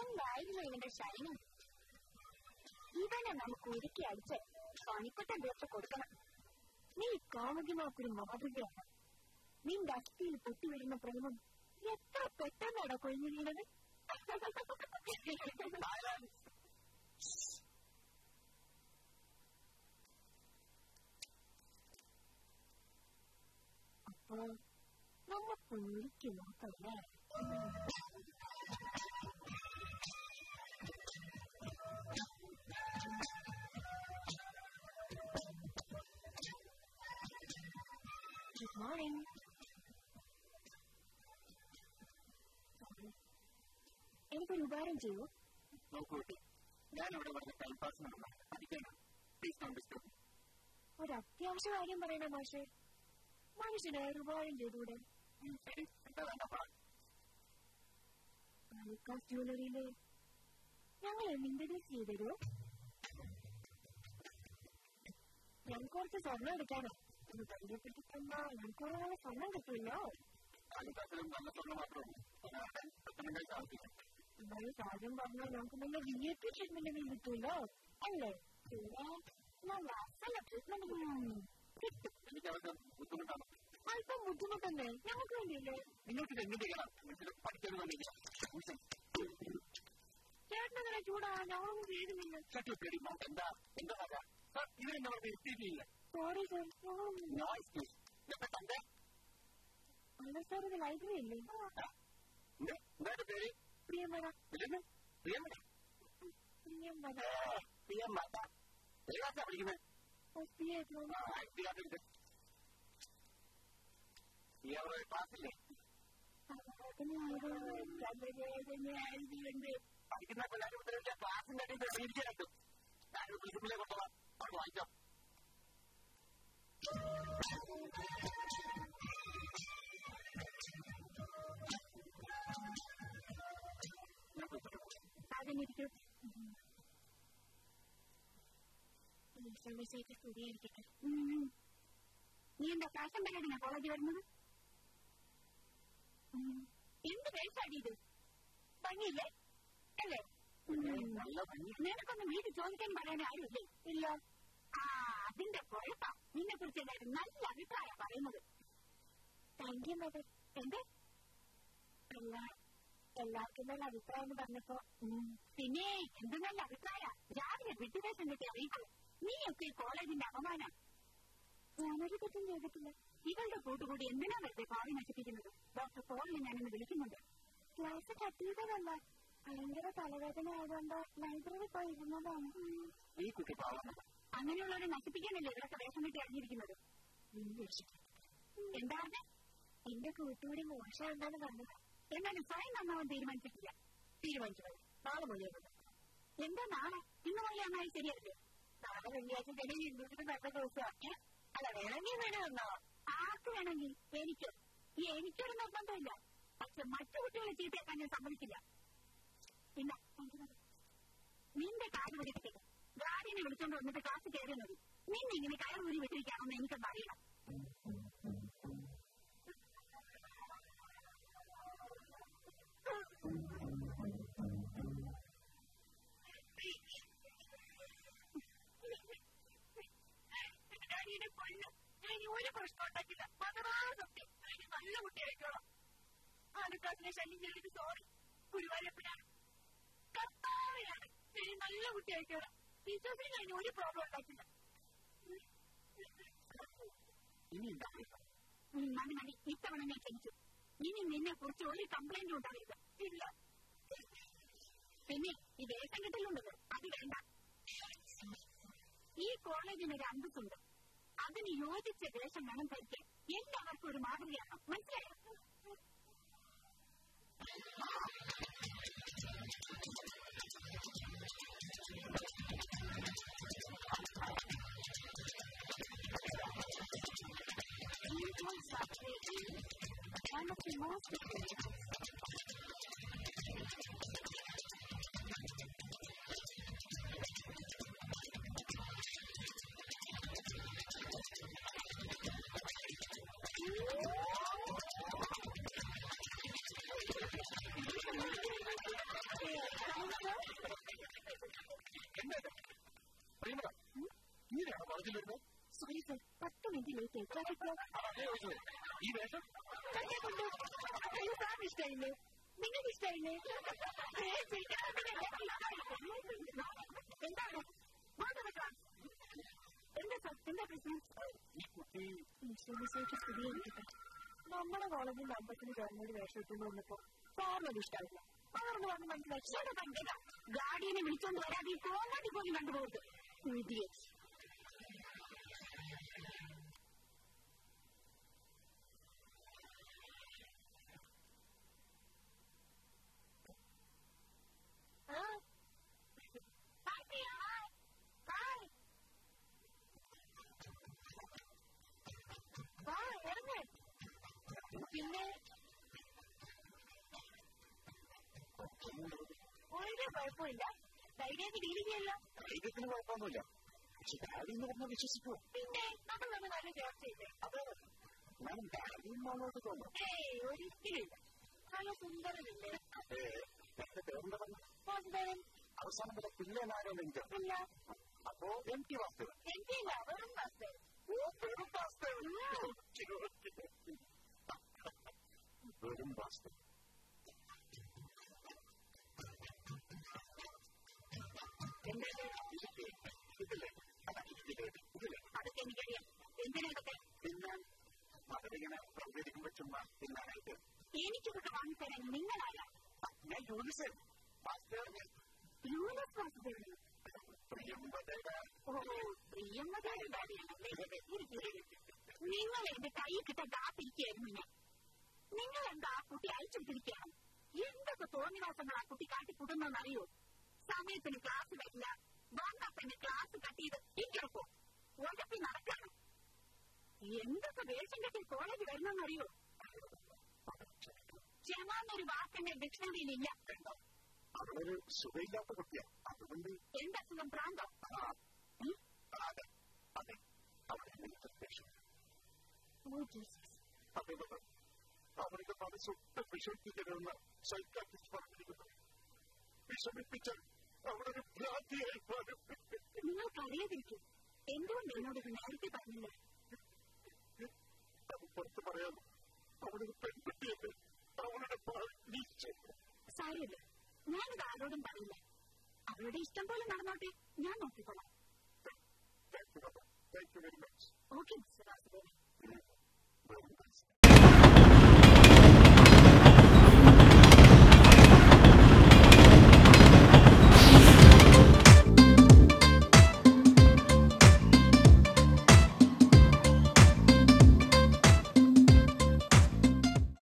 എന്തായിരുന്നു ഇവന്റെ ശൈലി ഇവനെ നമുക്ക് ഒരുക്കി അടിച്ച് പണിക്കുട്ടം തീർത്ത് കൊടുക്കണം നീ കാമുകിമാക്കൊരു മാതൃകയാണ് നിന്റെ അസ്ഥിയിൽ പൊട്ടിവരുന്ന പ്രേമം എത്ര പെട്ടെന്നാണ് കൊഴിഞ്ഞു വീണത് അപ്പൊ നമുക്ക് ഒരുക്കി നോക്കല്ലേ ഗുഡ് മോർണിംഗ് എനിക്കൊരു ഉപകാരം ചെയ്യൂ നോക്കൂ കുട്ടി ഞാനിവിടെ പറഞ്ഞ ടൈം പാസിനാണ് പഠിക്കണം പ്ലീസ് ഡോണ്ട് ഡിസ്റ്റർബ് ഒരു അത്യാവശ്യ കാര്യം പറയണേ മാഷെ മനുഷ്യനെ ഒരു ഉപകാരം ചെയ്തുകൂടെ ശരി എന്താ വേണ്ട പറ ആലിക്കാസ് ജ്വല്ലറിയില് ഞങ്ങൾ ഇൻട്രഡ്യൂസ് ചെയ്തരോ ഞാൻ കുറച്ച് സ്വർണ്ണം എടുക്കാനോ ഒന്ന് ധൈര്യപ്പെട്ടി തന്നാ ഞങ്ങൾക്ക് കുറെ നാളെ സ്വർണ്ണം കിട്ടുമല്ലോ കാലിക്കാസിലും നല്ല സ്വർണ്ണം മാത്രമേ ഉള്ളൂ ഒരാളുടെ റെക്കമെൻഡേഷൻ ആവശ്യമില്ല എന്നാലും കാര്യം പറഞ്ഞാൽ ഞങ്ങൾക്ക് നല്ല വി ഐ പി ട്രീറ്റ്മെന്റ് കിട്ടുമല്ലോ അല്ലേ പിന്നെ നല്ല അസല ട്രീറ്റ്മെന്റ് കിട്ടും എനിക്ക് അവർക്ക് ബുദ്ധിമുട്ടാണ് അല്പം ബുദ്ധിമുട്ടല്ലേ ഞങ്ങൾക്ക് വേണ്ടിയില്ലേ നിങ്ങൾക്ക് ഇത് എങ്ങനെ ചെയ്യണം നിങ്ങൾക്ക് പഠിക്കണമെന്നില്ല ചേട്ടനങ്ങനെ ചൂടാ ഞങ്ങളൊന്നും ചെയ്യുന്നില്ല ചട്ടു പേടി എന്താ എന്താ പറയാ സാർ ഇത് എന്നെ പറഞ്ഞ് എത്തിയിട്ടില്ല സോറി സാർ ഞങ്ങളൊന്നും നോയ്സ് പ്ലീസ് ഇതൊക്കെ തന്റെ അല്ല സാർ ഇത് ലൈബ്രറി അല്ലേ എന്താ പേര് പ്രിയമത ഇല്ലെന്ന് പ്രിയമ്മ പ്രിയമത പ്രിയമ്മ ഏത് ക്ലാസ്സാ പഠിക്കുന്നത് ഒത്തിരി ഇയാളുടെ ക്ലാസ്സില്ലേ പഠിക്കുന്ന പിള്ളേർ ഉത്തരവില്ല ക്ലാസ്സിന്റെ അടിയിൽ റീഡിക്കാനായിട്ട് ഞാനൊരു പ്രിൻസിപ്പളെ കൊണ്ടുപോകാം അവിടെ വായിക്കാം ഞാൻ പ്രിൻസിപ്പൾ അതിനിരിക്കും സ്തുതിയായിരിക്കട്ടെ നീ എന്താ ഫാഷൻ പരിപാടിയാ കോളേജിൽ വരുന്നത് ഉം. എന്ത് വേഷാടി ഇത് ഭംഗിയില്ലേ അല്ലേ നല്ല ഭംഗി നിനക്കൊന്നും വീട്ടിൽ ചോദിക്കാൻ പറയാൻ ആരുമില്ലേ ഇല്ല ആ അതിന്റെ കുഴപ്പ നിന്നെ കുറിച്ച് എല്ലാവരും നല്ല അഭിപ്രായം പറയുന്നത് താങ്ക് യു മദർ എന്തേ അല്ല എല്ലാവർക്കും നല്ല അഭിപ്രായം എന്ന് പറഞ്ഞപ്പോ ഉം. പിന്നെ എന്ത് നല്ല അഭിപ്രായ രാവിലെ വിട്ടുവേഷം കിട്ടി അറിയിക്കോ നീയൊക്കെ ഈ കോളേജിന്റെ അപമാനം ഞാനൊരു കുറ്റം ചെയ്തിട്ടില്ല ഇവളുടെ കൂട്ടുകൂടി എന്തിനാ വെറുതെ ഭാവി നശിപ്പിക്കുന്നത് ഡോക്ടർ പോളിനെ ഞാനിന്ന് വിളിക്കുന്നുണ്ട് ക്ലാസ് കട്ട് ചെയ്തതല്ല ഭയങ്കര തലവേദന ആയതുകൊണ്ട് ലൈബ്രറി പോയി ഇരുന്നതാണ് ഈ കുട്ടി പാവമാണ് അങ്ങനെയുള്ളവരെ നശിപ്പിക്കാനല്ലേ ഇവരൊക്കെ വേഷം കെട്ടി അറിഞ്ഞിരിക്കുന്നത് എന്താ പറഞ്ഞേ എന്റെ കൂട്ടുകൂടി മോശമുണ്ടെന്ന് പറഞ്ഞത് എന്നാലും സ്വയം നന്നാവാൻ തീരുമാനിച്ചിട്ടില്ല തീരുമാനിച്ചു മതി. നാളെ മൊഴിയുന്നത് എന്താ നാളെ ഇന്ന് മുതലേ നന്നായി ശരിയല്ലേ നാളെ വെള്ളിയാഴ്ച ചെടി ഇരുന്നിട്ട് നല്ല ദിവസമാണ് അല്ല വേണമെങ്കിൽ വേണേ വന്നോ ആർക്ക് വേണമെങ്കിൽ എനിക്കോ ഈ എനിക്കൊരു നിർബന്ധമില്ല പക്ഷെ മറ്റു കുട്ടികളെ ചീത്തയാക്കാൻ ഞാൻ സമ്മതിക്കില്ല പിന്നെ എനിക്ക് മതി. നിന്റെ കാര്യം പഠിപ്പിക്കട്ടെ ഗാർഡിയനെ വിളിച്ചോണ്ട് വന്നിട്ട് ക്ലാസ് കയറിയാൽ മതി നിന്നെ ഇങ്ങനെ കയറൂരി വിട്ടിരിക്കാമെന്ന് എനിക്കൊന്ന് അറിയണം ഡാഡിയുടെ കൊല്ലും ഞാൻ ഇനി ഒരു പ്രശ്നം ഉണ്ടാക്കില്ല പതിനാറ് സത്യം ഞാൻ നല്ല കുട്ടിയായിക്കോളാം ആനക്കാട്ടിലെ ശല്യം ചെയ്തിട്ട് സോറി ഗുരുവായൂരപ്പനാണ് കർത്താവയാണ് ഞാൻ നല്ല കുട്ടിയായിക്കോളാം ടീച്ചേഴ്സിന് ഞാൻ ഒരു പ്രോബ്ലം ഉണ്ടാക്കില്ല ഇനി ഉണ്ടാവില്ല ഉം, മതി മതി ഇത്തവണ ഞാൻ ക്ഷണിച്ചു ഇനി നിന്നെ കുറിച്ച് ഒരു കംപ്ലൈന്റും ഉണ്ടാവില്ല ഇല്ല പിന്നെ ഈ വേഷം കിട്ടലുണ്ടത് അത് വേണ്ട ഈ കോളേജിന് ഒരു അന്തസ്സുണ്ട് അതിന് യോജിച്ച വേഷം വേണം ധരിക്കാൻ എല്ലാവർക്കും ഒരു മാതൃകയാണ് മനസ്സിലായോ One of the most എന്താണ് എന്താ സാർ എന്താ പ്രശ്നം ഈ കുട്ടി ഇൻഷുറൻസായിട്ട് സ്ഥിരീകരിക്കട്ടെ നമ്മുടെ കോളേജിൽ അമ്പത്തിന് ഗവൺമെന്റ് വേഷത്തിന് വന്നപ്പോ സാറിനത് ഇഷ്ടമായില്ല സാറിന് വന്ന് മനസ്സിലാക്കി ഗാർഡിയനെ വിളിച്ചോണ്ട് വരാതെ ഈ കോങ്ങാട്ടി പോലും കണ്ടുപോകരുത് Idiot. ആ. Hi, Priya. Hi. വാ ഇറങ്ങ് പിന്നെ ഒരു കുഴപ്പമില്ല ധൈര്യമായിട്ട് ഡീൽ ചെയ്യല്ലോ ധൈര്യത്തിന് കുഴപ്പമൊന്നുമില്ല പക്ഷെ ഡാഡി എന്ന് പറഞ്ഞാൽ വിശ്വസിക്കുമോ പിന്നെ നമ്മൾ നമ്മൾ നല്ല ജോബ് ചെയ്തേ അതെ ഞാൻ ഡാഡി എന്നാണോട്ട് തോന്നുന്നു ഏയ് ഒരിക്കലില്ല നല്ല സുന്ദരനല്ലേ അതെ എന്റെ പേരെന്താ പറഞ്ഞു വാസുദേവൻ അവസാനം വരെ പിള്ളേനാരോ നെഞ്ചോ ഇല്ല അപ്പോ എം ടി വാസ്തവൻ എനിക്കില്ല വെറും വാസുദേവൻ ഓ വെറും വാസ്തവൻ ഓക്കേ, ഓക്കേ. വെറും വാസ്തവൻ എന്താണ് ഇതില്ലേ അതാ ഇതില്ലേ ഇതില്ലേ അതൊക്കെ എനിക്കറിയാം എന്തിനാ ഇതൊക്കെ പിന്നെ അവരിങ്ങനെ പ്രതികരിക്കുമ്പോ ചുമ്മാ തിന്നാനായിട്ട് എനിക്കിതൊക്കെ വാങ്ങിത്തരാൻ നിങ്ങളാരാ ഞാൻ യൂണിസെഫ് വാസ്തവൻ യൂനസ് വാസുദേവൻ പ്രിയമ്പതയുടെ ഓ പ്രിയമ്മതയുടെ ഡാഡിയാണല്ലേ നിങ്ങൾ എന്റെ കൈ കിട്ട കാത്തിരിക്കുകയായിരുന്നു ഞാൻ നിങ്ങൾ എന്താ ആ കുട്ടി അയച്ചുവിട്ടിരിക്കുകയാണ് എന്തൊക്കെ തോന്നിവാസങ്ങൾ ആ കുട്ടി കാട്ടിക്കൂട്ടുന്നറിയോ സമയത്തിന് ക്ലാസ് വരില്ല വന്നാ തന്നെ ക്ലാസ് കട്ട് ചെയ്ത് ഇങ്ങിറപ്പോ ഉഴപ്പി നടക്കണം എന്തൊക്കെ വേഷം കെട്ടി കോളേജ് വരുന്നെന്നറിയോ ക്ഷമാന്നൊരു വാക്കെന്റെ ഡിക്ഷണറിയിലില്ല അവളൊരു സുഖയില്ലാത്ത കുട്ടിയാ അതുകൊണ്ട് എന്തസുഖം പ്രാന്തം ആ ഉം? അതെ അതെ അവളെ മെഡിറ്റേഷൻ ഓ ജീസസ് അതെ അതെ അവരുടെ മനസ്സൊട്ട് വിഷമിപ്പിക്കരുതെന്ന് സൈക്കാട്രിസ്റ്റ് പറഞ്ഞിരിക്കുന്നു വിഷമിപ്പിച്ചാൽ അവളൊരു ഭ്രാന്തിയായി മാറും നിങ്ങൾക്ക് അറിയാതിരിക്കും എന്തുകൊണ്ട് എന്നോട് ഇത് നേരത്തെ പറഞ്ഞില്ല അത് പുറത്ത് പറയാമോ അവളൊരു പെൺകുട്ടിയല്ലേ അവളുടെ ഭാവി നിശ്ചയം സാരമില്ല ഞാനിത് ആരോടും പറയില്ല അവരുടെ ഇഷ്ടം പോലെ നടന്നോട്ടെ ഞാൻ നോക്കിക്കോളാം thank you thank you very much okay mister Vasudevan വെറും